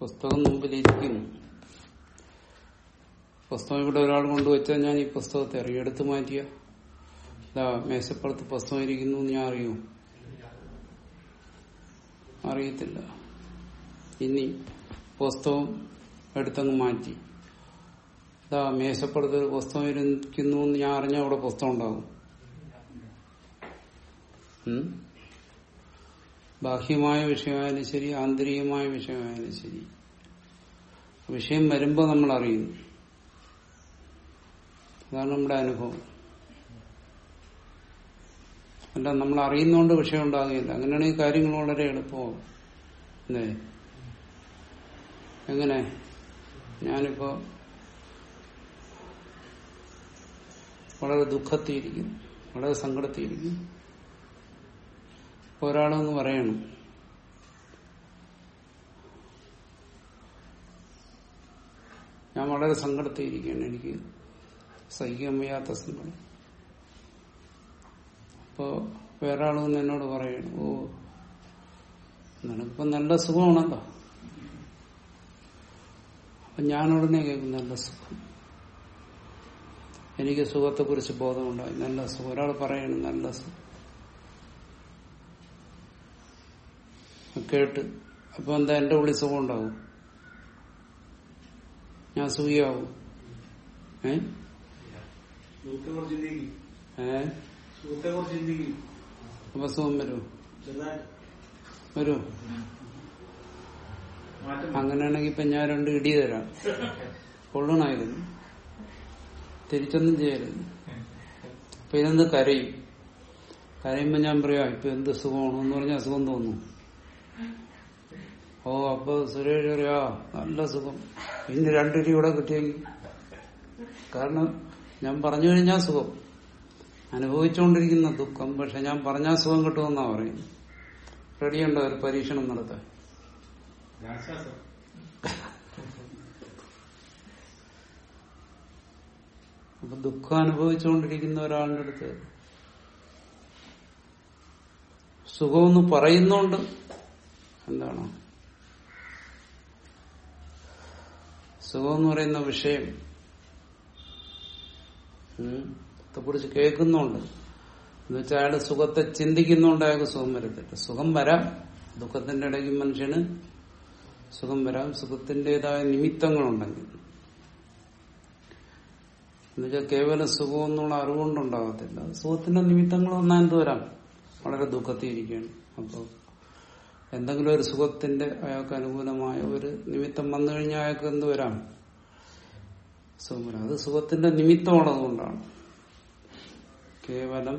പുസ്തകം മുമ്പിലിരിക്കുന്നു പുസ്തകം ഇവിടെ ഒരാൾ കൊണ്ടുവച്ചാൽ ഞാൻ ഈ പുസ്തകത്തെ അറിയും എടുത്തു മാറ്റിയ ഇതാ മേശപ്പുറത്ത് പുസ്തകം ഇരിക്കുന്നു എന്ന് ഞാൻ അറിയൂ അറിയത്തില്ല ഇനി പുസ്തകം എടുത്തങ്ങ് മാറ്റി ഇതാ മേശപ്പുറത്ത് ഒരു പുസ്തകം ഇരിക്കുന്നു എന്ന് ഞാൻ അറിഞ്ഞാൽ അവിടെ പുസ്തകം ഉണ്ടാകും ഉം? ബാഹ്യമായ വിഷയമായാലും ശരി ആന്തരികമായ വിഷയമായാലും ശരി വിഷയം വരുമ്പോൾ നമ്മൾ അറിയുന്നു അതാണ് നമ്മുടെ അനുഭവം അല്ല നമ്മൾ അറിയുന്നോണ്ട് വിഷയം ഉണ്ടാകുകയില്ല അങ്ങനെയാണെങ്കിൽ കാര്യങ്ങൾ വളരെ എളുപ്പമാവും അല്ലേ എങ്ങനെ ഞാനിപ്പോ വളരെ ദുഃഖത്തിയിരിക്കുന്നു വളരെ സങ്കടത്തിയിരിക്കുന്നു അപ്പൊ ഒരാളൊന്ന് പറയണം ഞാൻ വളരെ സങ്കടത്തിയിരിക്കുകയാണ് എനിക്ക് സഹിക്കാൻ വയ്യാത്ത സങ്കടം അപ്പോ വേറെ ആളൊന്ന് എന്നോട് പറയണം ഓ നിനക്കിപ്പോ നല്ല സുഖമാണല്ലോ അപ്പൊ ഞാൻ ഉടനെ കേൾക്കും നല്ല സുഖം എനിക്ക് സുഖത്തെ കുറിച്ച് ബോധമുണ്ടായി നല്ല സുഖം ഒരാൾ പറയണം നല്ല സുഖം കേട്ട് അപ്പൊ എന്താ എന്റെ ഉള്ളിൽ സുഖം ഉണ്ടാവും ഞാൻ സുഖിയാവും ഏ സുഹൃത്തെ കുറിച്ച് ചിന്തിക്കും ഏ സുഹൃത്തെ കുറിച്ച് ചിന്തിക്കും അപ്പൊ സുഖം വരൂ ചെറുതായിട്ട് വരൂ മാറ്റം അങ്ങനെയാണെങ്കിൽ ഇപ്പൊ ഞാൻ രണ്ട് ഇടി തരാം കൊള്ളണായിരുന്നു തിരിച്ചൊന്നും ചെയ്യരുത് അപ്പൊ ഇതെന്ത് കരയും കരയുമ്പോ ഞാൻ പറയാ ഇപ്പൊ എന്ത് സുഖമാണ് എന്ന് പറഞ്ഞാൽ സുഖം തോന്നും ഓ അപ്പൊ സുരേഷ് പറയാ നല്ല സുഖം പിന്നെ രണ്ടിടി ഇവിടെ കിട്ടിയെങ്കിൽ കാരണം ഞാൻ പറഞ്ഞു കഴിഞ്ഞാൽ സുഖം അനുഭവിച്ചുകൊണ്ടിരിക്കുന്ന ദുഃഖം പക്ഷെ ഞാൻ പറഞ്ഞാൽ സുഖം കിട്ടുമെന്നാ പറയുന്നത് റെഡിയുണ്ടോ ഒരു പരീക്ഷണം നടത്താൻ ആശ്വാസം അപ്പൊ ദുഃഖം അനുഭവിച്ചുകൊണ്ടിരിക്കുന്ന ഒരാളുടെ അടുത്ത് സുഖമെന്ന് പറയുന്നുണ്ട് എന്താണ് സുഖം എന്ന് പറയുന്ന വിഷയം ഉം, കുറിച്ച് കേൾക്കുന്നുണ്ട് എന്ന് വെച്ചാൽ അയാൾ സുഖത്തെ ചിന്തിക്കുന്നുണ്ട് അയാൾക്ക് സുഖം വരത്തില്ല സുഖം വരാം ദുഃഖത്തിന്റെ ഇടയ്ക്ക് മനുഷ്യന് സുഖം വരാം സുഖത്തിന്റേതായ നിമിത്തങ്ങളുണ്ടെങ്കിൽ എന്നുവെച്ചാൽ കേവലം സുഖം എന്നുള്ള അറിവുകൊണ്ടുണ്ടാകത്തില്ല സുഖത്തിന്റെ നിമിത്തങ്ങൾ വന്നാൽ എന്ത് വരാം വളരെ ദുഃഖത്തിയിരിക്കുകയാണ് അപ്പോൾ എന്തെങ്കിലും ഒരു സുഖത്തിന്റെ അയാൾക്ക് അനുകൂലമായ ഒരു നിമിത്തം വന്നു കഴിഞ്ഞാൽ അയാൾക്ക് എന്ത് വരാം സുഖം വരാം അത് സുഖത്തിന്റെ നിമിത്തമുള്ളതുകൊണ്ടാണ് കേവലം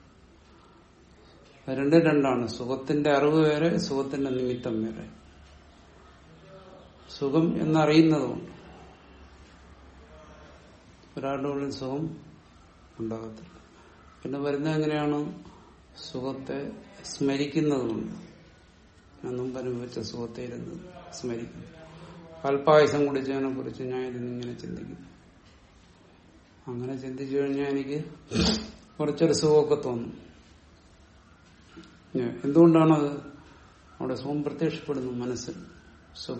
രണ്ടും രണ്ടാണ് സുഖത്തിന്റെ അറിവ് വേറെ സുഖത്തിന്റെ നിമിത്തം വേറെ സുഖം എന്നറിയുന്നതുകൊണ്ട് ഒരാളുടെ ഉള്ളിൽ സുഖം ഉണ്ടാകത്തില്ല പിന്നെ വരുന്നത് എങ്ങനെയാണ് സുഖത്തെ സ്മരിക്കുന്നതുകൊണ്ട് ഞാൻ മുമ്പ് അനുഭവിച്ച സുഖത്തെ ഇരുന്ന് സ്മരിക്കുന്നു കൽപ്പായസം കുടിച്ചതിനെ കുറിച്ച് ഞാൻ ഇരുന്ന് ഇങ്ങനെ ചിന്തിക്കുന്നു അങ്ങനെ ചിന്തിച്ചു കഴിഞ്ഞാൽ എനിക്ക് കുറച്ചൊരു സുഖമൊക്കെ തോന്നും ഞാൻ എന്തുകൊണ്ടാണത് അവിടെ സുഖം പ്രത്യക്ഷപ്പെടുന്നു മനസ്സിൽ സുഖ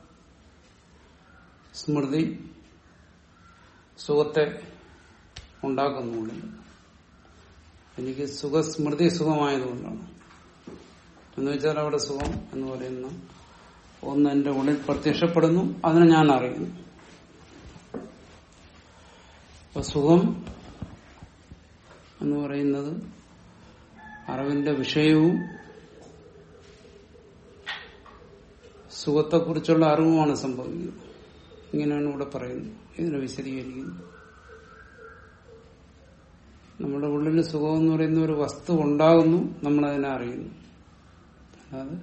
സ്മൃതി സുഖത്തെ ഉണ്ടാക്കുന്നുണ്ട് എനിക്ക് സുഖസ്മൃതി സുഖമായതുകൊണ്ടാണ് എന്ന് വെച്ചാൽ അവിടെ സുഖം എന്ന് പറയുന്ന ഒന്ന് എന്റെ ഉള്ളിൽ പ്രത്യക്ഷപ്പെടുന്നു അതിനെ ഞാൻ അറിയുന്നു അപ്പൊ സുഖം എന്ന് പറയുന്നത് അറിവിന്റെ വിഷയവും സുഖത്തെക്കുറിച്ചുള്ള അറിവുമാണ് സംഭവിക്കുന്നത് ഇങ്ങനെയാണ് ഇവിടെ പറയുന്നത് ഇതിനെ വിശദീകരിക്കുന്നത് നമ്മുടെ ഉള്ളിൽ സുഖം എന്ന് പറയുന്ന ഒരു വസ്തു ഉണ്ടാകുന്നു നമ്മൾ അതിനെ അറിയുന്നു അല്ലാതെ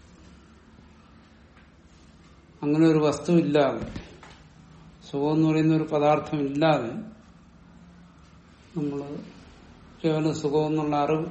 അങ്ങനെ ഒരു വസ്തു ഇല്ലാതെ സുഖം എന്ന് പറയുന്ന ഒരു പദാർത്ഥം ഇല്ലാതെ നമ്മൾ കേവലം സുഖം എന്നുള്ള അറിവ്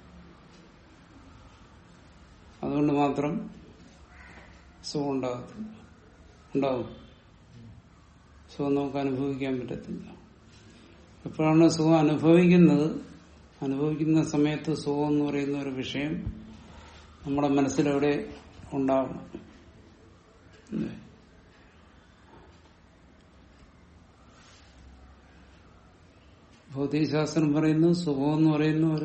അതുകൊണ്ട് മാത്രം സുഖം ഉണ്ടാകത്തില്ല ഉണ്ടാവും സുഖം നമുക്ക് അനുഭവിക്കാൻ പറ്റത്തില്ല എപ്പോഴാണ് സുഖം അനുഭവിക്കുന്നത് അനുഭവിക്കുന്ന സമയത്ത് സുഖം എന്ന് പറയുന്ന ഒരു വിഷയം നമ്മുടെ മനസ്സിലെവിടെ ഉണ്ടാവണം അല്ലേ? ഭൗതികശാസ്ത്രം പറയുന്നു സുഖം എന്ന് പറയുന്ന ഒരു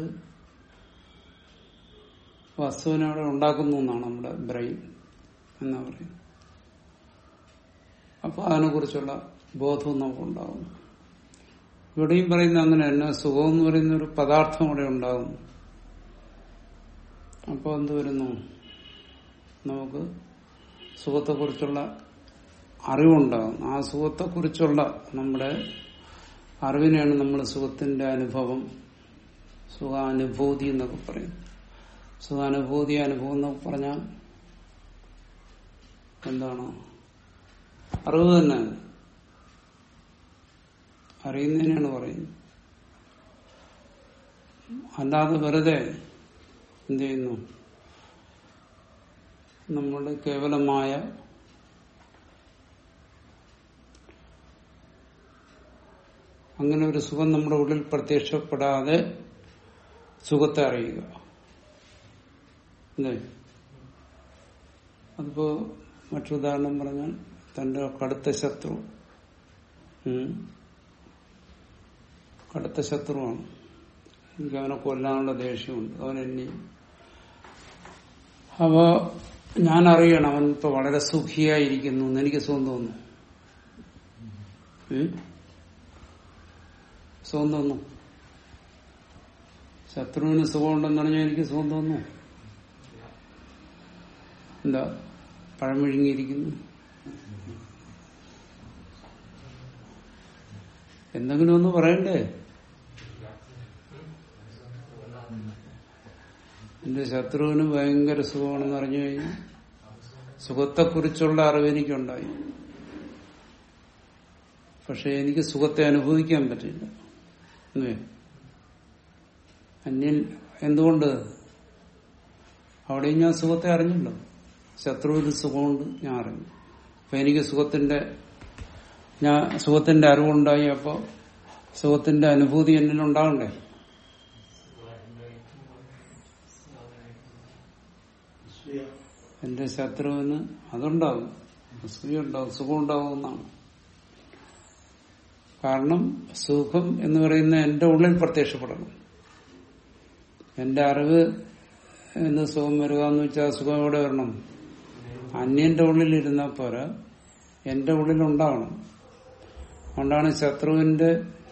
വസ്തുവിനെ അവിടെ ഉണ്ടാക്കുന്നു എന്നാണ് നമ്മുടെ ബ്രെയിൻ എന്നാ പറയുന്നത് അപ്പൊ അതിനെക്കുറിച്ചുള്ള ബോധവും നമുക്കുണ്ടാകും ഇവിടെയും പറയുന്ന അങ്ങനെ തന്നെ സുഖം എന്ന് പറയുന്ന ഒരു പദാർത്ഥം ഇവിടെ ഉണ്ടാകുന്നു അപ്പോൾ എന്ത് വരുന്നു നമുക്ക് സുഖത്തെക്കുറിച്ചുള്ള അറിവുണ്ടാകും ആ സുഖത്തെക്കുറിച്ചുള്ള നമ്മുടെ അറിവിനെയാണ് നമ്മൾ സുഖത്തിന്റെ അനുഭവം സുഖാനുഭൂതി എന്നൊക്കെ പറയും സുഖാനുഭൂതി അനുഭവം എന്നൊക്കെ പറഞ്ഞാൽ എന്താണ് അറിവ് തന്നെ അറിയുന്നതിനാണ് പറയുന്നത് അല്ലാതെ വെറുതെ എന്ത് ചെയ്യുന്നു നമ്മുടെ കേവലമായ അങ്ങനെ ഒരു സുഖം നമ്മുടെ ഉള്ളിൽ പ്രത്യക്ഷപ്പെടാതെ സുഖത്തെ അറിയുക അല്ലേ അതിപ്പോ മറ്റൊരുദാഹരണം പറഞ്ഞാൽ തന്റെ കടുത്ത ശത്രു ഉം. കടുത്ത ശത്രുവാണ് എനിക്ക് അവനെ കൊല്ലാനുള്ള ദേഷ്യമുണ്ട് അവൻ എന്നെ അപ്പോ ഞാൻ അറിയണം അവൻ ഇപ്പൊ വളരെ സുഖിയായിരിക്കുന്നു എന്ന് എനിക്ക് സുഖം തോന്നുന്നു ഉം? സുഖം തോന്നുന്നു ശത്രുവിന് സുഖമുണ്ടെന്ന് പറഞ്ഞാൽ എനിക്ക് സുഖം തോന്നുന്നു എന്താ പഴം വിഴുങ്ങിയിരിക്കുന്നു എന്തെങ്കിലും ഒന്ന് പറയണ്ടേ എന്റെ ശത്രുവിന് ഭയങ്കര സുഖമാണെന്ന് അറിഞ്ഞു കഴിഞ്ഞാൽ സുഖത്തെക്കുറിച്ചുള്ള അറിവ് എനിക്കുണ്ടായി പക്ഷെ എനിക്ക് സുഖത്തെ അനുഭവിക്കാൻ പറ്റില്ല അല്ലേ അന്യൻ എന്തുകൊണ്ട് അവിടെയും ഞാൻ സുഖത്തെ അറിഞ്ഞല്ലോ ശത്രുവിന് സുഖമുണ്ട് ഞാൻ അറിഞ്ഞു അപ്പൊ എനിക്ക് സുഖത്തിന്റെ ഞാൻ സുഖത്തിന്റെ അറിവുണ്ടായി അപ്പൊ സുഖത്തിന്റെ അനുഭൂതി എന്നിൽ ഉണ്ടാകണ്ടേ അസൂയ എന്റെ ശത്രുവിന് അതുണ്ടാകും അസൂയ ഉണ്ടാവും സുഖം ഉണ്ടാവും എന്നാണ് കാരണം സുഖം എന്ന് പറയുന്ന എന്റെ ഉള്ളിൽ പ്രത്യക്ഷപ്പെടണം എന്റെ അറിവ് എന്ന് സുഖം വരിക എന്ന് വെച്ചാൽ സുഖം എവിടെ വരണം അന്യന്റെ ഉള്ളിൽ ഇരുന്നാൽ പോരാ എന്റെ ഉള്ളിൽ ഉണ്ടാവണം അതുകൊണ്ടാണ് ശത്രുവിന്റെ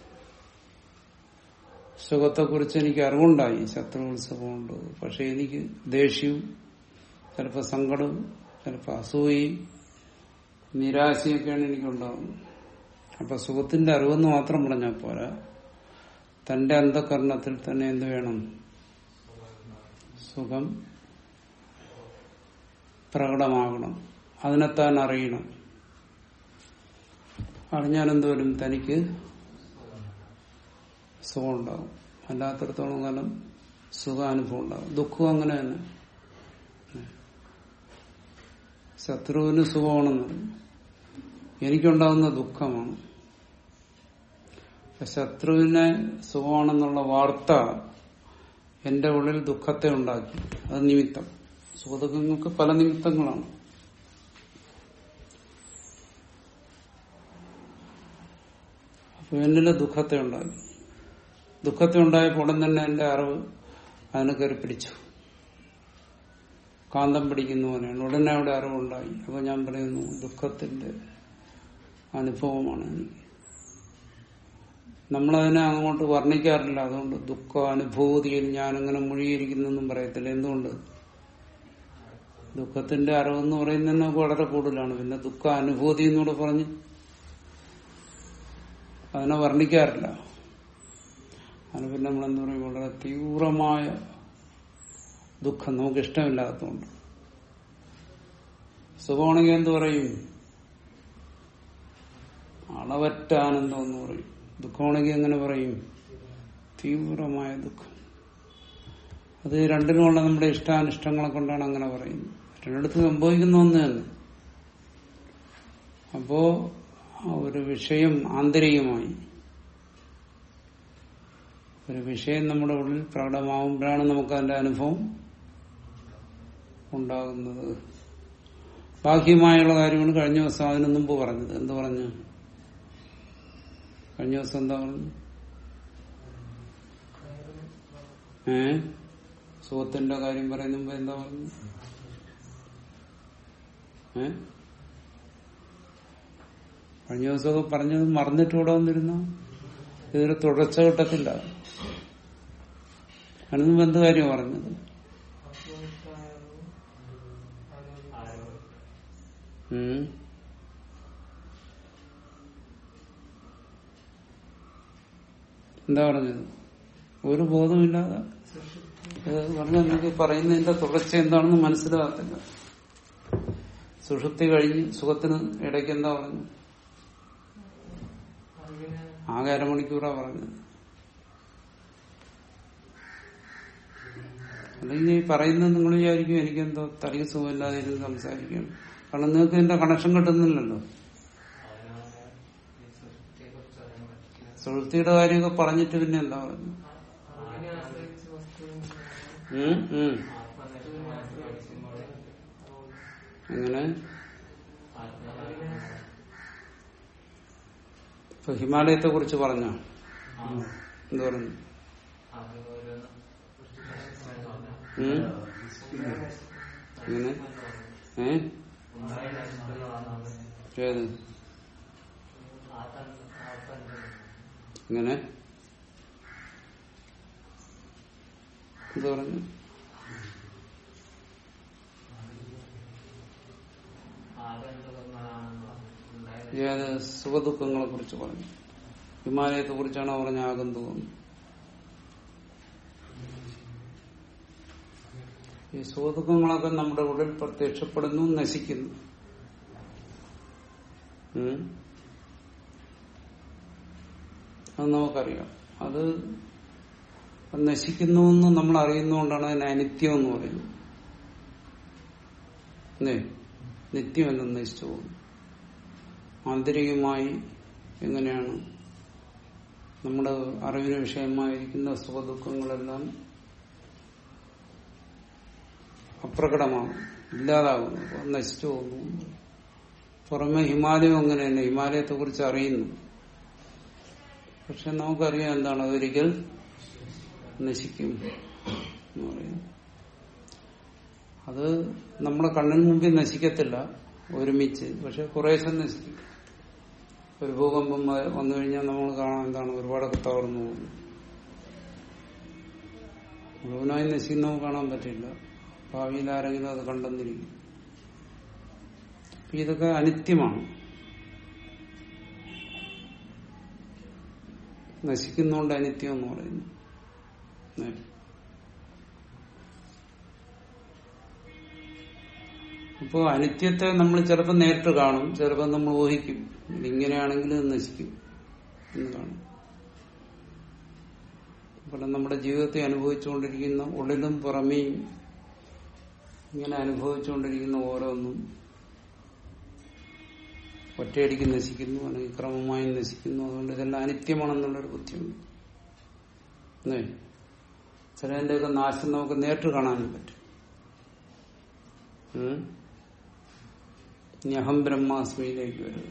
സുഖത്തെക്കുറിച്ച് എനിക്ക് അറിവുണ്ടായി ശത്രുവിന് സുഖമുണ്ട് പക്ഷെ എനിക്ക് ദേഷ്യവും ചിലപ്പോൾ സങ്കടവും ചിലപ്പോൾ അസൂയയും നിരാശയൊക്കെയാണ് എനിക്കുണ്ടാകുന്നത് അപ്പൊ സുഖത്തിന്റെ അറിവെന്ന് മാത്രം പറഞ്ഞാൽ പോരാ തന്റെ അന്ധകരണത്തിൽ തന്നെ എന്ത് വേണം സുഖം പ്രകടമാകണം അതിനെ താൻ അറിയണം അറിഞ്ഞാൽ എന്തുവരും തനിക്ക് സുഖം ഉണ്ടാകും അല്ലാത്തടത്തോളം കാലം സുഖാനുഭവം ഉണ്ടാകും ദുഃഖം അങ്ങനെ തന്നെ ശത്രുവിന് സുഖമാണെന്ന് പറയും എനിക്കുണ്ടാകുന്ന ദുഃഖമാണ് അപ്പൊ ശത്രുവിനെ സുഖമാണെന്നുള്ള വാർത്ത എന്റെ ഉള്ളിൽ ദുഃഖത്തെ ഉണ്ടാക്കി അത് നിമിത്തം സുഖദുഃഖങ്ങൾക്ക് പല നിമിത്തങ്ങളാണ് അപ്പൊ എന്നിലെ ദുഃഖത്തെ ഉണ്ടാക്കി ദുഃഖത്തെ ഉണ്ടായപ്പോൾ ഉടൻ തന്നെ എന്റെ അറിവ് അതിനെ കയറി പിടിച്ചു കാന്തം പിടിക്കുന്ന പോലെയാണ് ഉടനെ അവിടെ അറിവുണ്ടായി അപ്പൊ ഞാൻ പറയുന്നു ദുഃഖത്തിന്റെ അനുഭവമാണ് എനിക്ക് നമ്മളതിനെ അങ്ങോട്ട് വർണ്ണിക്കാറില്ല അതുകൊണ്ട് ദുഃഖ അനുഭൂതിയിൽ ഞാനിങ്ങനെ മുഴുകിയിരിക്കുന്നൊന്നും പറയത്തില്ല എന്തുകൊണ്ട് ദുഃഖത്തിന്റെ അറിവെന്ന് പറയുന്നത് നമുക്ക് വളരെ കൂടുതലാണ് പിന്നെ ദുഃഖ അനുഭൂതി എന്നൂടെ പറഞ്ഞ് അതിനെ വർണ്ണിക്കാറില്ല അതിന് പിന്നെ നമ്മളെന്താ പറയും വളരെ തീവ്രമായ ദുഃഖം നമുക്ക് ഇഷ്ടമില്ലാത്തതുകൊണ്ട് സുഖമാണെങ്കിൽ എന്ത് പറയും അളവറ്റ ആനന്ദം എന്ന് പറയും ദുഃഖമാണെങ്കിൽ എങ്ങനെ പറയും തീവ്രമായ ദുഃഖം അത് രണ്ടിനുമുള്ള നമ്മുടെ ഇഷ്ടാനിഷ്ടങ്ങളെ കൊണ്ടാണ് അങ്ങനെ പറയുന്നത് രണ്ടിടത്ത് സംഭവിക്കുന്ന ഒന്ന് തന്നെ അപ്പോ ആ ഒരു വിഷയം ആന്തരികമായി ഒരു വിഷയം നമ്മുടെ ഉള്ളിൽ പ്രകടമാവുമ്പോഴാണ് നമുക്ക് അതിന്റെ അനുഭവം ഉണ്ടാകുന്നത് ബാഹ്യമായുള്ള കാര്യങ്ങൾ കഴിഞ്ഞ ദിവസം അതിനു മുമ്പ് പറഞ്ഞത് എന്ത് പറഞ്ഞു കഴിഞ്ഞ ദിവസം എന്താ പറഞ്ഞു ഏ സുഖത്തിന്റെ കാര്യം പറയുന്ന മുമ്പ് എന്താ പറഞ്ഞു ഏ കഴിഞ്ഞ ദിവസമൊക്കെ പറഞ്ഞത് മറന്നിട്ട് ഇവിടെ വന്നിരുന്ന ഇതൊരു തുടർച്ച കിട്ടത്തില്ല അതിന് മുമ്പ് എന്ത് കാര്യം പറഞ്ഞത് ഉം. എന്താ പറഞ്ഞത് ഒരു ബോധമില്ലാതെ ഇത് പറഞ്ഞ നിങ്ങൾക്ക് പറയുന്നതിന്റെ തുടർച്ച എന്താണെന്ന് മനസ്സിലാകത്തില്ല സുഷുപ്തി കഴിഞ്ഞ് സുഖത്തിന് ഇടയ്ക്ക് എന്താ പറഞ്ഞു ആകെ അരമണിക്കൂറാ പറഞ്ഞത് അല്ലെങ്കിൽ ഈ പറയുന്നത് നിങ്ങൾ വിചാരിക്കും എനിക്കെന്തോ തലയ്ക്ക് സുഖമില്ലാതെ ഇരുന്ന് സംസാരിക്കണം കാരണം നിങ്ങൾക്ക് ഇതിന്റെ കണക്ഷൻ കിട്ടുന്നില്ലല്ലോ സുഹൃത്തിയുടെ കാര്യമൊക്കെ പറഞ്ഞിട്ട് പിന്നെ എന്താ പറഞ്ഞു ഉം, ഉം. എങ്ങനെ ഇപ്പൊ ഹിമാലയത്തെ കുറിച്ച് പറഞ്ഞോ എന്ത് പറഞ്ഞു ഉം? എങ്ങനെ ഏ ഏത് എങ്ങനെ എന്ത് പറഞ്ഞു ഏത് സുഖദുഃഖങ്ങളെ കുറിച്ച് പറഞ്ഞു ഹിമാലയത്തെ കുറിച്ചാണോ പറഞ്ഞ ആഗന്തുകം ഈ സുഖദുഃഖങ്ങളൊക്കെ നമ്മുടെ ഉള്ളിൽ പ്രത്യക്ഷപ്പെടുന്നു നശിക്കുന്നു ഉം. അത് നമുക്കറിയാം അത് നശിക്കുന്നു എന്ന് നമ്മൾ അറിയുന്നതുകൊണ്ടാണ് അതിന് അനിത്യം എന്ന് പറയുന്നത് അല്ലേ നിത്യമെന്ന് നശിച്ചു പോകുന്നു ആന്തരികമായി എങ്ങനെയാണ് നമ്മുടെ അറിവിന് വിഷയമായിരിക്കുന്ന സുഖദുഃഖങ്ങളെല്ലാം അപ്രകടമാകും ഇല്ലാതാകുന്നു അപ്പൊ നശിച്ചു പോകുന്നു പുറമെ ഹിമാലയം അങ്ങനെ തന്നെ ഹിമാലയത്തെ കുറിച്ച് അറിയുന്നു പക്ഷെ നമുക്കറിയാം എന്താണ് അതൊരിക്കൽ നശിക്കും എന്ന് പറയുന്നു അത് നമ്മുടെ കണ്ണിന് മുമ്പിൽ നശിക്കത്തില്ല ഒരുമിച്ച് പക്ഷെ കുറേശ്ശെ നശിക്കും ഒരു ഭൂകമ്പം വ- വന്നു കഴിഞ്ഞാൽ നമ്മൾ കാണാൻ എന്താണ് ഒരുപാടൊക്കെ തകർന്നു പോകുന്നു മുഴുവനായി നശിക്കുന്ന നമുക്ക് കാണാൻ പറ്റില്ല ഭാവിയിൽ ആരെങ്കിലും അത് കണ്ടെന്നിരിക്കും അപ്പൊ ഇതൊക്കെ അനിത്യമാണ് നശിക്കുന്നോണ്ട് അനിത്യം എന്ന് പറയുന്നു ഏ. അപ്പോ അനിത്യത്തെ നമ്മൾ ചിലപ്പോൾ നേരിട്ട് കാണും ചിലപ്പോൾ നമ്മൾ ഊഹിക്കും ഇതിങ്ങനെയാണെങ്കിൽ ഇത് നശിക്കും എന്ന് കാണും അപ്പോൾ നമ്മുടെ ജീവിതത്തെ അനുഭവിച്ചുകൊണ്ടിരിക്കുന്ന ഉള്ളിലും പുറമേയും ഇങ്ങനെ അനുഭവിച്ചുകൊണ്ടിരിക്കുന്ന ഓരോന്നും ഒറ്റയടിക്ക് നശിക്കുന്നു അല്ലെങ്കിൽ ക്രമമായി നശിക്കുന്നു അതുകൊണ്ട് ഇതെല്ലാം അനിത്യമാണെന്നുള്ളൊരു ബുദ്ധിയുണ്ട് അല്ലേ ചിലതിന്റെയൊക്കെ നാശം നമുക്ക് നേരിട്ട് കാണാനും പറ്റും ഉം? ഇനി അഹം ബ്രഹ്മാസ്മിയിലേക്ക് വരിക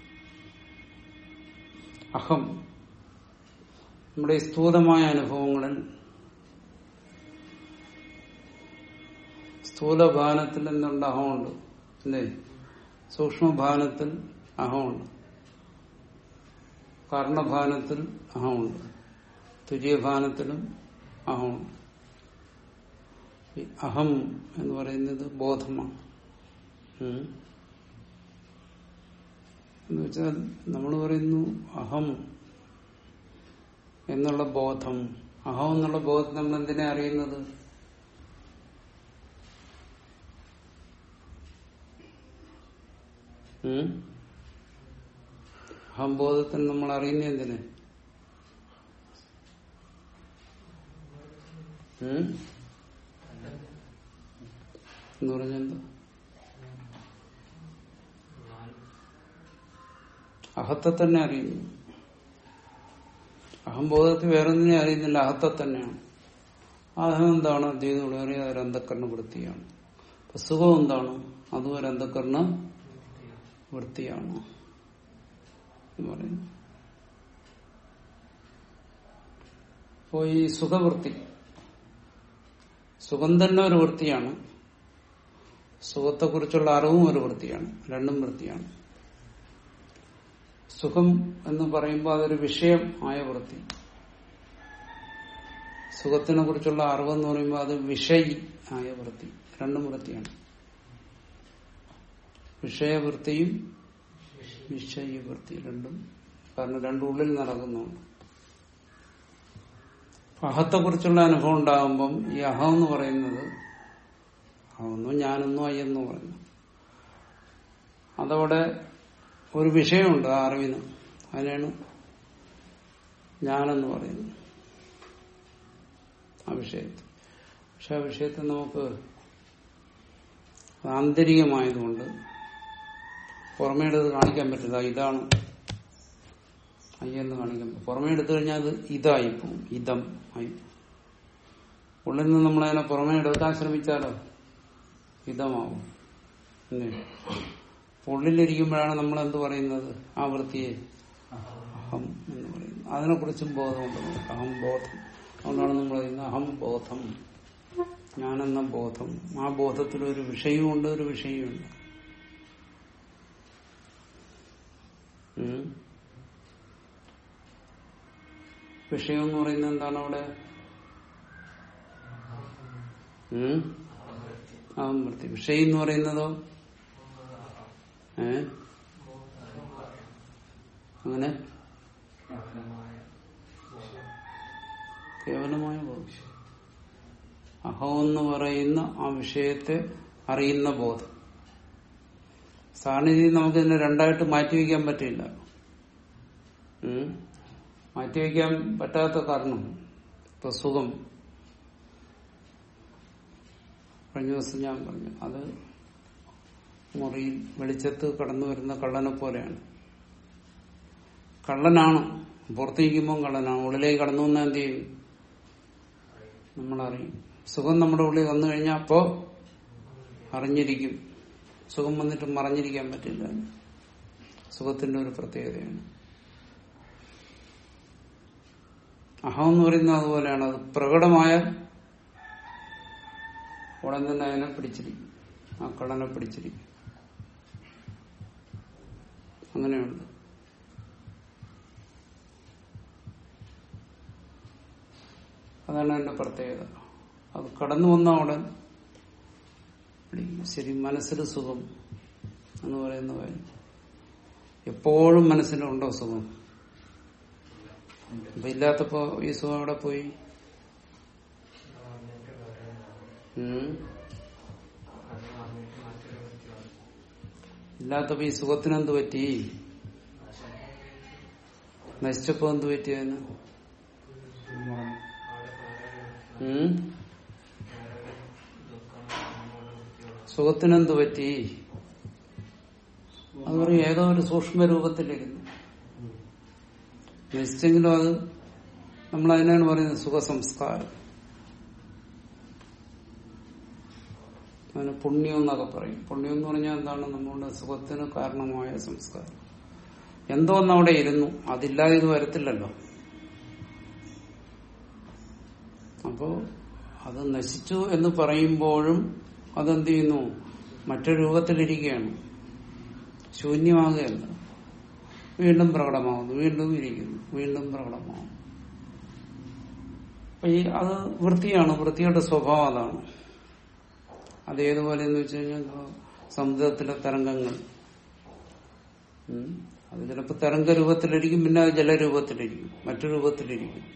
അഹം നമ്മുടെ ഈ സ്ഥൂലമായ അനുഭവങ്ങളിൽ സ്ഥൂലഭാനത്തിൽ എന്തുണ്ട് അഹമുണ്ട് അല്ലേ സൂക്ഷ്മഭാനത്തിൽ അഹമുണ്ട് കർണഭാനത്തിൽ അഹമുണ്ട് തുര്യഭാനത്തിലും അഹമുണ്ട് ഈ അഹം എന്ന് പറയുന്നത് ബോധമാണ് ഉം. എന്ന് വെച്ചാൽ നമ്മൾ പറയുന്നു അഹം എന്നുള്ള ബോധം അഹം എന്നുള്ള ബോധം നമ്മൾ എന്തിനാ അറിയുന്നത് ഉം? അഹംബോധത്തിന് നമ്മൾ അറിയുന്ന എന്തിന് ഉം? എന്ന് പറഞ്ഞെന്താ അഹത്തെ തന്നെ അറിയുന്നു അഹംബോധത്തിൽ വേറൊന്നിനെ അറിയുന്നില്ല അഹത്തെ തന്നെയാണ് ആ അഹം എന്താണ് അദ്വൈതം അറിയാം ഒരു അന്ധക്കരണ വൃത്തിയാണ് അപ്പൊ സുഖം എന്താണ് അതും ഒരു അന്ധക്കരണ വൃത്തിയാണ് എന്ന് പറയുന്നു അപ്പോ ഈ സുഖവൃത്തി സുഖം തന്നെ ഒരു വൃത്തിയാണ് സുഖത്തെക്കുറിച്ചുള്ള അറിവും ഒരു വൃത്തിയാണ് രണ്ടും വൃത്തിയാണ് സുഖം എന്ന് പറയുമ്പോൾ അതൊരു വിഷയം ആയ വൃത്തി സുഖത്തിനെ കുറിച്ചുള്ള അറിവെന്ന് പറയുമ്പോൾ അത് വിഷയി ആയ വൃത്തി രണ്ടും വൃത്തിയാണ് വിഷയവൃത്തിയും വിഷയവൃത്തി രണ്ടും കാരണം രണ്ടും ഉള്ളിൽ നടക്കുന്നുണ്ട് അഹത്തെ കുറിച്ചുള്ള അനുഭവം ഉണ്ടാകുമ്പം ഈ അഹം എന്ന് പറയുന്നത് അഹമെന്നോ ഞാനെന്നോ അയ്യെന്നോ പറയുന്നു അതവിടെ ഒരു വിഷയമുണ്ട് ആ അറിവിന് അതിനാണ് ഞാനെന്ന് പറയുന്നത് ആ വിഷയത്തെ പക്ഷെ ആ വിഷയത്തെ നമുക്ക് ആന്തരികമായതുകൊണ്ട് പുറമേ എടുത്ത് കാണിക്കാൻ പറ്റില്ല ഇതാണ് അയ്യെന്ന് കാണിക്കാൻ പറ്റും പുറമേ എടുത്തു കഴിഞ്ഞാൽ അത് ഇതായി പോവും ഇതം ആയി പോവും. ഉള്ളിൽ നിന്ന് നമ്മളതിനെ പുറമേ എടുക്കാൻ ശ്രമിച്ചാലോ ഇതമാവും അല്ലേ ഉള്ളിലിരിക്കുമ്പോഴാണ് നമ്മൾ എന്ത് പറയുന്നത് ആ വൃത്തിയെ അഹം എന്ന് പറയുന്നത് അതിനെക്കുറിച്ചും ബോധമുണ്ട് നമുക്ക്. അഹം ബോധം അതുകൊണ്ടാണ് നമ്മൾ പറയുന്നത് അഹം ബോധം ഞാനെന്ന ബോധം ആ ബോധത്തിൽ ഒരു വിഷയമുണ്ട് ഒരു വിഷയമുണ്ട് ഉം. വിഷയം എന്ന് പറയുന്നത് എന്താണ് അവിടെ ഉം? അഹം വൃത്തി വിഷയം എന്ന് പറയുന്നതോ ഏ അങ്ങനെ കേവലമായ ബോധം അഹം എന്ന് പറയുന്ന ആ വിഷയത്തെ അറിയുന്ന ബോധം സാന്നിധ്യം നമുക്ക് ഇതിനെ രണ്ടായിട്ട് മാറ്റിവെക്കാൻ പറ്റില്ല ഉം? മാറ്റിവെക്കാൻ പറ്റാത്ത കാരണം ഇപ്പൊ സുഖം കഴിഞ്ഞ ദിവസം ഞാൻ പറഞ്ഞു അത് മുറിയിൽ വെളിച്ചത്ത് കടന്നു വരുന്ന കള്ളനെ പോലെയാണ് കള്ളനാണ് പുറത്തിരിക്കുമ്പോൾ കള്ളനാണ് ഉള്ളിലേക്ക് കടന്നു വന്നാൽ എന്ത് ചെയ്യും നമ്മളറിയും സുഖം നമ്മുടെ ഉള്ളിൽ വന്നു കഴിഞ്ഞാൽ അപ്പോ അറിഞ്ഞിരിക്കും സുഖം വന്നിട്ട് മറഞ്ഞിരിക്കാൻ പറ്റില്ല സുഖത്തിന്റെ ഒരു പ്രത്യേകതയാണ് അഹം എന്ന് പറയുന്നത് അതുപോലെയാണ് അത് പ്രകടമായ ഉടൻ തന്നെ അതിനെ പിടിച്ചിരിക്കും ആ കള്ളനെ പിടിച്ചിരിക്കും അങ്ങനെയുണ്ട് അതാണ് അതിന്റെ പ്രത്യേകത അത് കടന്നു വന്ന ഉടൻ പിടിക്കും. ശരി മനസ്സിൽ സുഖം എന്ന് പറയുന്ന കാര്യം എപ്പോഴും മനസ്സിലുണ്ടോ സുഖം അപ്പൊ ഇല്ലാത്തപ്പോ ഈ സുഖം അവിടെ പോയി ഉം. ഇല്ലാത്തപ്പോ ഈ സുഖത്തിന് എന്ത് പറ്റി നശിച്ചപ്പോ എന്ത് പറ്റിയതിന് ഉം? സുഖത്തിന് എന്ത് പറ്റി അത് പറയും ഏതോ ഒരു സൂക്ഷ്മ രൂപത്തിലിരുന്നു നശിച്ചെങ്കിലും അത് നമ്മൾ അതിനാണ് പറയുന്നത് സുഖസംസ്കാരം അതിന് പുണ്യം എന്നൊക്കെ പറയും പുണ്യം എന്ന് പറഞ്ഞാൽ എന്താണ് നമ്മളുടെ സുഖത്തിന് കാരണമായ സംസ്കാരം എന്തോ ഒന്ന് അവിടെ ഇരുന്നു അതില്ലാതെ ഇത് വരത്തില്ലല്ലോ അപ്പോ അത് നശിച്ചു എന്ന് പറയുമ്പോഴും അതെന്ത് ചെയ്യുന്നു മറ്റൊരു രൂപത്തിലിരിക്കുകയാണ് ശൂന്യമാകുകയല്ല വീണ്ടും പ്രകടമാകുന്നു വീണ്ടും ഇരിക്കുന്നു വീണ്ടും പ്രകടമാകുന്നു അപ്പൊ ഈ അത് വൃത്തിയാണ് വൃത്തിയുടെ സ്വഭാവം അതാണ് അതേതുപോലെ എന്ന് വെച്ച് കഴിഞ്ഞാൽ സമുദ്രത്തിലെ തരംഗങ്ങൾ ഉം. അത് ചിലപ്പോൾ തരംഗ രൂപത്തിലിരിക്കും പിന്നെ അത് ജലരൂപത്തിലിരിക്കും മറ്റു രൂപത്തിലിരിക്കും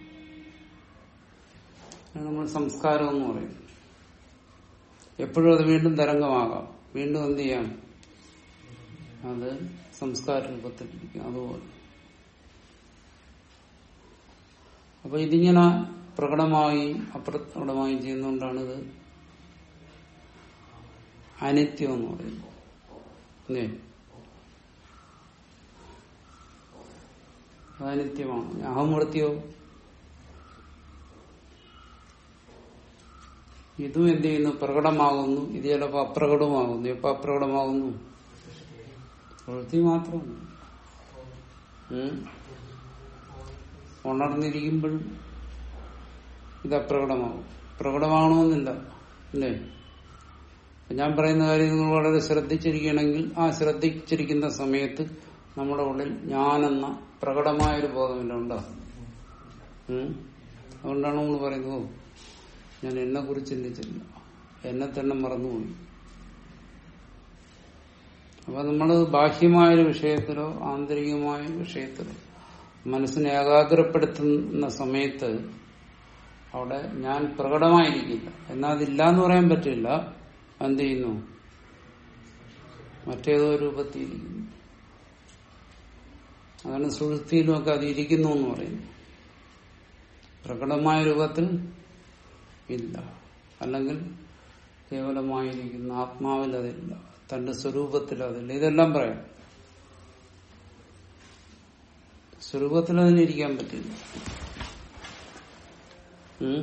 അത് നമ്മൾ സംസ്കാരം എന്ന് പറയും എപ്പോഴും അത് വീണ്ടും തരംഗമാകാം വീണ്ടും എന്ത് ചെയ്യാം അത് സംസ്കാര രൂപത്തിലിരിക്കും അതുപോലെ അപ്പൊ ഇതിങ്ങനെ പ്രകടമായും അപ്രകടമായും ചെയ്യുന്നതുകൊണ്ടാണ് ഇത് അനിത്യം എന്ന് പറയുന്നത് അല്ലേ അത് അനിത്യമാണ് അഹംവൃത്തിയോ ഇതും എന്ത് ചെയ്യുന്നു പ്രകടമാകുന്നു ഇത് ചിലപ്പോൾ അപ്രകടമാകുന്നു എപ്പോ അപ്രകടമാകുന്നു പ്രവൃത്തി മാത്രമല്ല ഉം. ഉണർന്നിരിക്കുമ്പോഴും ഇത് അപ്രകടമാകും പ്രകടമാകണമെന്നില്ല അല്ലേ അപ്പൊ ഞാൻ പറയുന്ന കാര്യം നിങ്ങൾ വളരെ ശ്രദ്ധിച്ചിരിക്കണമെങ്കിൽ ആ ശ്രദ്ധിച്ചിരിക്കുന്ന സമയത്ത് നമ്മുടെ ഉള്ളിൽ ഞാനെന്ന പ്രകടമായൊരു ബോധമില്ല ഉണ്ടാകും ഉം. അതുകൊണ്ടാണ് നമ്മൾ പറയുന്നത് "ഓ, ഞാൻ എന്നെ കുറിച്ച് ചിന്തിച്ചില്ല എന്നെ തന്നെ മറന്നുപോയി അപ്പൊ നമ്മൾ ബാഹ്യമായൊരു വിഷയത്തിലോ ആന്തരികമായ വിഷയത്തിലോ മനസ്സിനെ ഏകാഗ്രപ്പെടുത്തുന്ന സമയത്ത് അവിടെ ഞാൻ പ്രകടമായിരിക്കില്ല എന്നാൽ അതില്ല എന്ന് പറയാൻ പറ്റില്ല എന്ത് ചെയ്യുന്നു മറ്റേതോ രൂപത്തിൽ ഇരിക്കുന്നു അതാണ് സുഹൃത്തിയിലുമൊക്കെ അത് ഇരിക്കുന്നു എന്ന് പറയുന്നു പ്രകടമായ രൂപത്തിൽ ഇല്ല അല്ലെങ്കിൽ കേവലമായിരിക്കുന്ന ആത്മാവിൽ അതില്ല തന്റെ സ്വരൂപത്തിൽ അതില്ല ഇതെല്ലാം പറയാം സ്വരൂപത്തിൽ അതിന് ഇരിക്കാൻ പറ്റില്ല ഉം.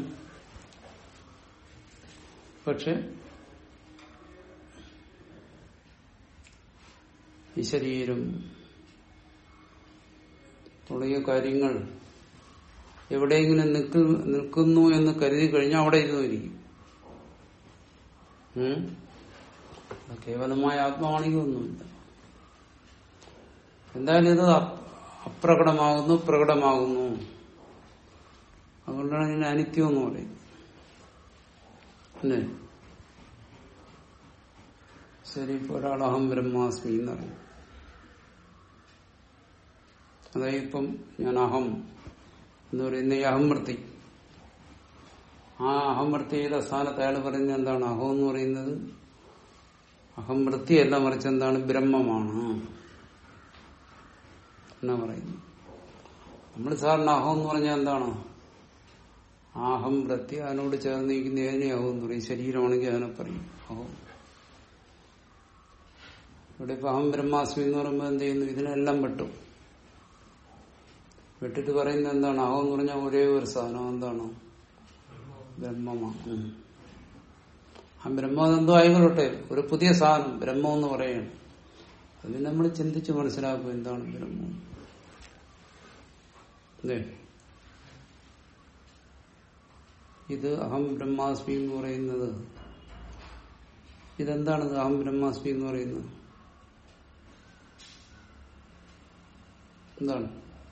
പക്ഷെ ഈ ശരീരം തുടങ്ങിയ കാര്യങ്ങൾ എവിടെയെങ്കിലും നിൽക്കു നിൽക്കുന്നു എന്ന് കരുതി കഴിഞ്ഞാൽ അവിടെ ഇരുന്നിരിക്കും ഉം? അത് കേവലമായ ആത്മാവാണെങ്കിൽ ഒന്നുമില്ല എന്തായാലും ഇത് അപ്- അപ്രകടമാകുന്നു പ്രകടമാകുന്നു അതുകൊണ്ടാണ് ഇതിന് അനിത്യം എന്ന് പറയുന്നത് അല്ലേ ശരി ഇപ്പൊ ഒരാൾ അഹം ബ്രഹ്മാസ്മി എന്ന് പറയും അതായത് ഇപ്പം ഞാൻ അഹം എന്ന് പറയുന്ന ഈ അഹംവൃത്തി ആ അഹംവൃത്തിയുടെ സ്ഥാനത്ത് അയാൾ പറയുന്നത് എന്താണ് അഹം എന്ന് പറയുന്നത് അഹംവൃത്തിയല്ല മറിച്ച് എന്താണ് ബ്രഹ്മമാണ് എന്നാ പറയുന്നു നമ്മൾ സാറിന് അഹം എന്ന് പറഞ്ഞാൽ എന്താണ് ആ അഹം വൃത്തി അതിനോട് ചേർന്ന് നിൽക്കുന്ന ഏതിനെ അഹം എന്ന് പറയും ശരീരമാണെങ്കിൽ അതിനെ പറയും അഹം ഇവിടെ ഇപ്പൊ അഹം ബ്രഹ്മാസ്മി എന്ന് പറയുമ്പോൾ എന്ത് ചെയ്യുന്നു ഇതിനെല്ലാം വെട്ടും വെട്ടിട്ട് പറയുന്നത് എന്താണ് അഹം എന്ന് പറഞ്ഞാൽ ഒരേ ഒരു സാധനം എന്താണ് ബ്രഹ്മമാണ് ഉം. ആ ബ്രഹ്മം എന്തോ ആയിക്കൊള്ളട്ടെ ഒരു പുതിയ സാധനം ബ്രഹ്മം എന്ന് പറയണം അത് നമ്മൾ ചിന്തിച്ച് മനസ്സിലാക്കും എന്താണ് ബ്രഹ്മം അല്ലേ ഇത് അഹം ബ്രഹ്മാസ്മി എന്ന് പറയുന്നത് ഇതെന്താണിത് അഹം ബ്രഹ്മാസ്മി എന്ന് പറയുന്നത് എന്താണ്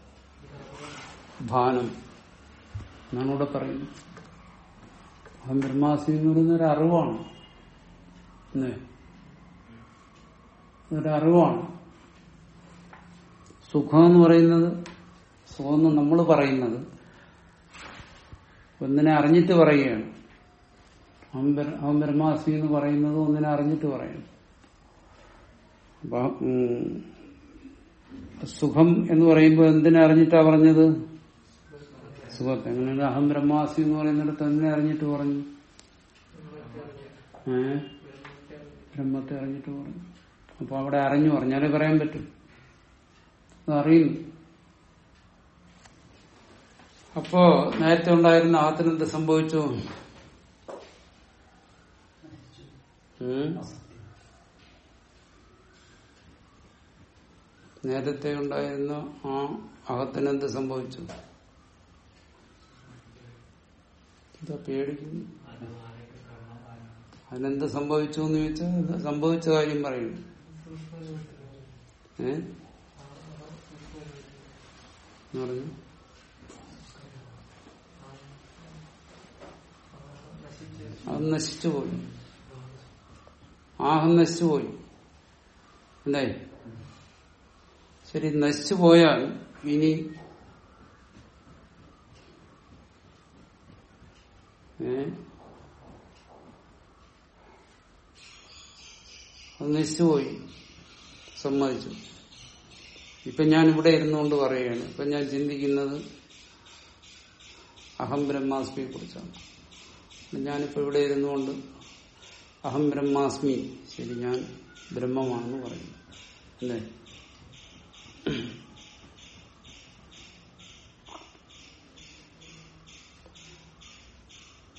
ഭാനം എന്നാണ് ഇവിടെ പറയുന്നത് അഹം ബ്രഹ്മാസ്മി എന്ന് പറയുന്ന ഒരു അറിവാണ് അല്ലേ ഒരു അറിവാണ് സുഖം എന്ന് പറയുന്നത് സുഖം എന്ന് നമ്മൾ പറയുന്നത് ഒന്നിനെ അറിഞ്ഞിട്ട് പറയുകയാണ് അഹം ബ്ര- അഹം ബ്രഹ്മാസ്മി എന്ന് പറയുന്നത് ഒന്നിനെ അറിഞ്ഞിട്ട് പറയണം അപ്പൊ ഉം, സുഖം എന്ന് പറയുമ്പോൾ എന്തിനെ അറിഞ്ഞിട്ടാ പറഞ്ഞത് സുഖത്തെ അങ്ങനെയാണ് അഹം ബ്രഹ്മാസ്മി എന്ന് പറയുന്നിടത്ത് എന്തിനെ അറിഞ്ഞിട്ട് പറഞ്ഞു ഏ ബ്രഹ്മത്തെ അറിഞ്ഞിട്ട് പറഞ്ഞു അപ്പൊ അവിടെ അറിഞ്ഞു പറഞ്ഞാലേ പറയാൻ പറ്റും അത് അറിയുന്നു അപ്പോ നേരത്തെ ഉണ്ടായിരുന്ന ആത്തിന് എന്ത് സംഭവിച്ചു ഉം? നേരത്തെ ഉണ്ടായിരുന്ന ആ അഹത്തിന് എന്ത് സംഭവിച്ചു എന്താ പേടിക്കുന്നു അതിനെന്ത് സംഭവിച്ചു എന്ന് ചോദിച്ചാൽ ഇത് സംഭവിച്ച കാര്യം പറയുന്നു ഏ എന്ന് പറഞ്ഞു അത് നശിച്ചു പോയി ആഹം നശിച്ചു പോയി അല്ലേ ശരി നശിച്ചു പോയാൽ ഇനി ഏ അത് നശിച്ചുപോയി സമ്മതിച്ചു ഇപ്പൊ ഞാൻ ഇവിടെ ഇരുന്നുകൊണ്ട് പറയുകയാണ് ഇപ്പൊ ഞാൻ ചിന്തിക്കുന്നത് അഹം ബ്രഹ്മാസ്മിയെ കുറിച്ചാണ് ഞാനിപ്പോ ഇവിടെ ഇരുന്നുകൊണ്ട് അഹം ബ്രഹ്മാസ്മി ശരി ഞാൻ ബ്രഹ്മമാണെന്ന് പറയുന്നു അല്ലേ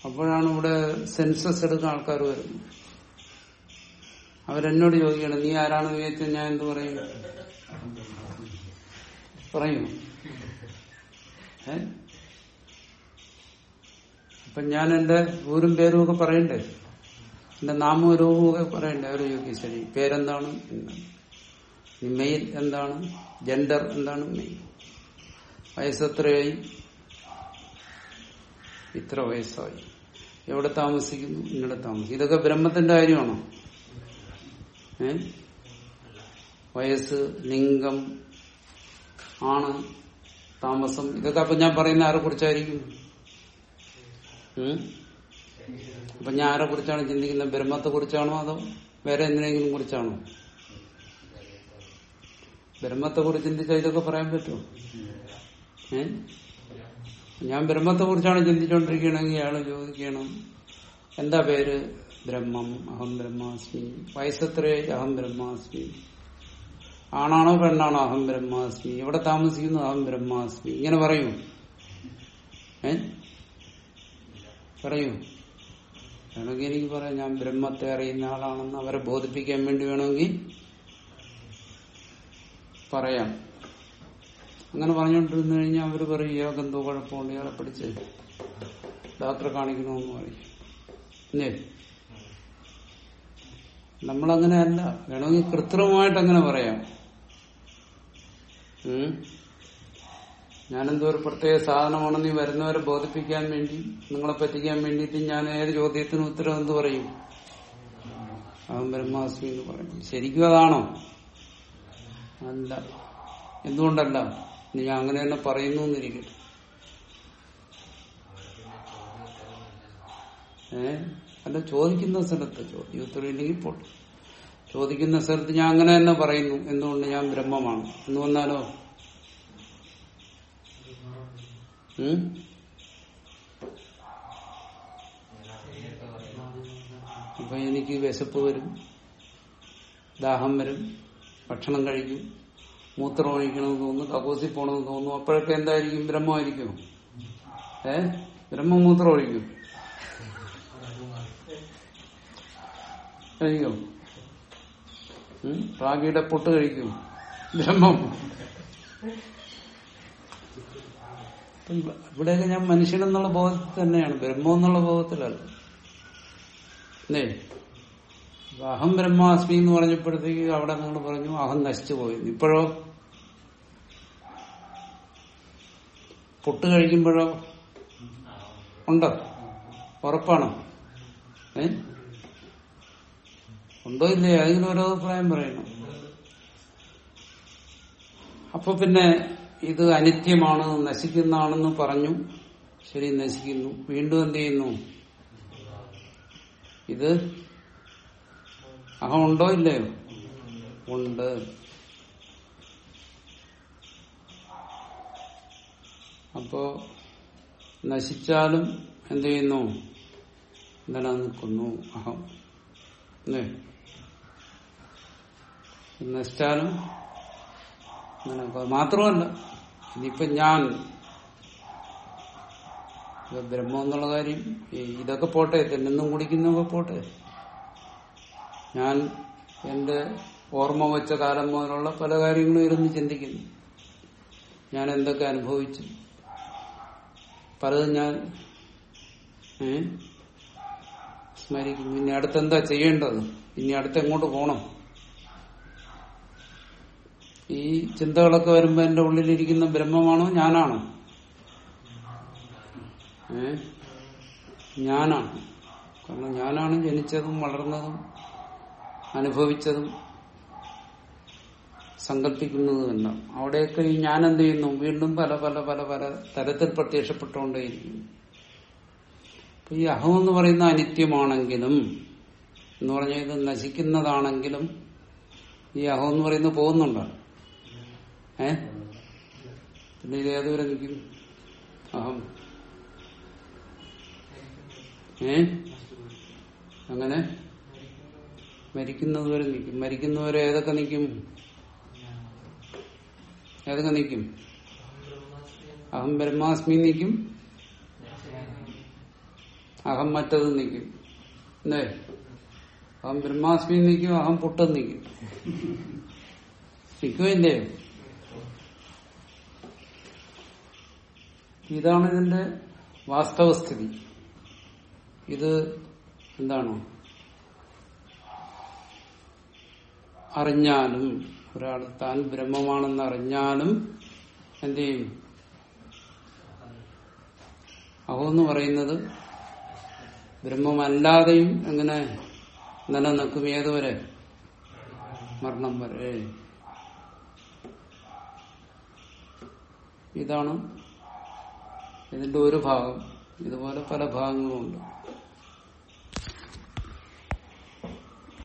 അപ്പോഴാണ് ഇവിടെ സെൻസസ് എടുക്കുന്ന ആൾക്കാർ വരുന്നത് അവരെന്നോട് ചോദിക്കണം നീ ആരാണെന്ന് ചോദിച്ചാൽ ഞാൻ എന്ത് പറയും പറയൂ ഏ അപ്പൊ ഞാൻ എന്റെ ഊരും പേരും ഒക്കെ പറയണ്ടേ എന്റെ നാമവും രൂപവും ഒക്കെ പറയണ്ടേ അവർ ചോദിക്കും ശരി പേരെന്താണ് എന്താണ് ഈ മെയിൽ എന്താണ് ജെൻഡർ എന്താണ് മെയിൽ വയസ്സെത്രയായി ഇത്ര വയസ്സായി എവിടെ താമസിക്കുന്നു ഇന്നടെ താമസിക്കും ഇതൊക്കെ ബ്രഹ്മത്തിന്റെ കാര്യമാണോ ഏ വയസ്സ് ലിംഗം ആണ് താമസം ഇതൊക്കെ അപ്പൊ ഞാൻ പറയുന്ന ആരെ കുറിച്ചായിരിക്കും ഉം? അപ്പൊ ഞാൻ ആരെ കുറിച്ചാണ് ചിന്തിക്കുന്നത് ബ്രഹ്മത്തെ കുറിച്ചാണോ അതോ വേറെ എന്തിനെങ്കിലും കുറിച്ചാണോ ബ്രഹ്മത്തെ കുറിച്ച് ചിന്തിച്ചാൽ ഇതൊക്കെ പറയാൻ പറ്റുമോ ഏ ഞാൻ ബ്രഹ്മത്തെ കുറിച്ചാണ് ചിന്തിച്ചുകൊണ്ടിരിക്കുകയാണെങ്കിൽ അയാൾ ചോദിക്കണം എന്താ പേര് ബ്രഹ്മം അഹം ബ്രഹ്മാസ്മി വയസ്സത്രയായി അഹം ബ്രഹ്മാസ്മി ആണാണോ പെണ്ണാണോ അഹം ബ്രഹ്മാസ്മി എവിടെ താമസിക്കുന്നു അഹം ബ്രഹ്മാസ്മി ഇങ്ങനെ പറയൂ ഏ പറയൂ വേണമെങ്കിൽ എനിക്ക് പറയാം ഞാൻ ബ്രഹ്മത്തെ അറിയുന്ന ആളാണെന്ന് അവരെ ബോധിപ്പിക്കാൻ വേണ്ടി വേണമെങ്കിൽ പറയാം അങ്ങനെ പറഞ്ഞുകൊണ്ടിരുന്നു കഴിഞ്ഞാൽ അവർ പറയും ഇയാൾക്ക് എന്തോ കുഴപ്പമുണ്ട് ഇയാളെ പിടിച്ച് ഡോക്ടറെ കാണിക്കണമെന്ന് പറയും ഇല്ലേ നമ്മളങ്ങനെയല്ല വേണമെങ്കിൽ കൃത്രിമമായിട്ട് അങ്ങനെ പറയാം ഉം. ഞാനെന്തോ ഒരു പ്രത്യേക സാധനമാണെന്ന് ഈ വരുന്നവരെ ബോധിപ്പിക്കാൻ വേണ്ടി നിങ്ങളെ പറ്റിക്കാൻ വേണ്ടിയിട്ട് ഞാൻ ഏത് ചോദ്യത്തിനും ഉത്തരം എന്ത് പറയും അവൻ ബ്രഹ്മാസ്മി എന്ന് പറയും ശരിക്കും അതാണോ അല്ല എന്തുകൊണ്ടല്ല ഇനി ഞാൻ അങ്ങനെ തന്നെ പറയുന്നു എന്നിരിക്കട്ടെ ഏ അല്ല ചോദിക്കുന്ന സ്ഥലത്ത് ചോദ്യോത്തരം ഇല്ലെങ്കിൽ പോട്ടെ ചോദിക്കുന്ന സ്ഥലത്ത് ഞാൻ അങ്ങനെ തന്നെ പറയുന്നു എന്തുകൊണ്ട് ഞാൻ ബ്രഹ്മമാണ് എന്ന് വന്നാലോ ഉം? അപ്പൊ എനിക്ക് വിശപ്പ് വരും ദാഹം വരും ഭക്ഷണം കഴിക്കും മൂത്രം ഒഴിക്കണമെന്ന് തോന്നുന്നു കക്കൂസി പോണമെന്ന് തോന്നുന്നു അപ്പോഴൊക്കെ എന്തായിരിക്കും ബ്രഹ്മമായിരിക്കും ഏ ബ്രഹ്മ മൂത്രം ഒഴിക്കും കഴിക്കും ഉം? റാഗിയുടെ പൊട്ട് കഴിക്കും ബ്രഹ്മം ഇപ്പം ഇവ- ഇവിടെയൊക്കെ ഞാൻ മനുഷ്യനെന്നുള്ള ബോധത്തിൽ തന്നെയാണ് ബ്രഹ്മം എന്നുള്ള ബോധത്തിലല്ല അല്ലേ അപ്പൊ അഹം ബ്രഹ്മാസ്മി എന്ന് പറഞ്ഞപ്പോഴത്തേക്ക് അവിടെ നിങ്ങൾ പറഞ്ഞു അഹം നശിച്ചു പോയി ഇപ്പോഴോ പുട്ട് കഴിക്കുമ്പോഴോ ഉണ്ടോ ഉറപ്പാണോ ഏ ഉണ്ടോ ഇല്ലേ അതിന് ഓരോ അഭിപ്രായം പറയണം അപ്പൊ പിന്നെ ഇത് അനിത്യമാണ് നശിക്കുന്നതാണെന്ന് പറഞ്ഞു ശരി നശിക്കുന്നു വീണ്ടും എന്ത് ചെയ്യുന്നു ഇത് അഹം ഉണ്ടോ ഇല്ലയോ ഉണ്ട് അപ്പോ നശിച്ചാലും എന്ത് ചെയ്യുന്നു നിലനിൽക്കുന്നു അഹം അല്ലേ നശിച്ചാലും നിലനിൽക്കുക മാത്രമല്ല ഇനിയിപ്പൊ ഞാൻ ഇത് ബ്രഹ്മം എന്നുള്ള കാര്യം ഈ ഇതൊക്കെ പോട്ടെ തിന്നുന്നും കുടിക്കുന്നതൊക്കെ പോട്ടെ ഞാൻ എന്റെ ഓർമ്മ വെച്ച കാലം മുതലുള്ള പല കാര്യങ്ങളും ഇരുന്ന് ചിന്തിക്കുന്നു ഞാൻ എന്തൊക്കെ അനുഭവിച്ചു പലതും ഞാൻ ഏ സ്മരിക്കും ഇനി അടുത്തെന്താ ചെയ്യേണ്ടത് ഇനി അടുത്ത് എങ്ങോട്ട് പോകണം ഈ ചിന്തകളൊക്കെ വരുമ്പോ എന്റെ ഉള്ളിലിരിക്കുന്ന ബ്രഹ്മമാണോ ഞാനാണോ ഏ ഞാനാണ് കാരണം ഞാനാണ് ജനിച്ചതും വളർന്നതും അനുഭവിച്ചതും സങ്കല്പിക്കുന്നതുമെല്ലാം അവിടെയൊക്കെ ഈ ഞാൻ എന്ത് ചെയ്യുന്നു വീണ്ടും പല പല പല പല തരത്തിൽ പ്രത്യക്ഷപ്പെട്ടുകൊണ്ടേയിരിക്കുന്നു അപ്പൊ ഈ അഹം എന്ന് പറയുന്ന അനിത്യമാണെങ്കിലും എന്ന് പറഞ്ഞാൽ ഇത് നശിക്കുന്നതാണെങ്കിലും ഈ അഹം എന്ന് പറയുന്നത് പോകുന്നുണ്ടോ ഏ പിന്നെ ഇത് ഏതുവരെ നിൽക്കും അഹം ഏ അങ്ങനെ മരിക്കുന്നതുവരെ നിൽക്കും മരിക്കുന്നവരെ ഏതൊക്കെ നിൽക്കും ഏതൊക്കെ നിൽക്കും അഹം ബ്രഹ്മാസ്മി നിൽക്കും അഹം മറ്റത് നിൽക്കും അല്ലേ അഹം ബ്രഹ്മാസ്മി നിൽക്കും അഹം പുട്ടും നിൽക്കും നിൽക്കുമില്ലേ ഇതാണ് ഇതിന്റെ വാസ്തവസ്ഥിതി ഇത് എന്താണ് അറിഞ്ഞാലും ഒരാൾ താൻ ബ്രഹ്മമാണെന്ന് അറിഞ്ഞാലും എന്ത് ചെയ്യും അഹോ എന്ന് പറയുന്നത് ബ്രഹ്മമല്ലാതെയും എങ്ങനെ നിലനിൽക്കും ഏതുവരെ മരണം വരെ ഇതാണ് ഇതിന്റെ ഒരു ഭാഗം ഇതുപോലെ പല ഭാഗങ്ങളുമുണ്ട്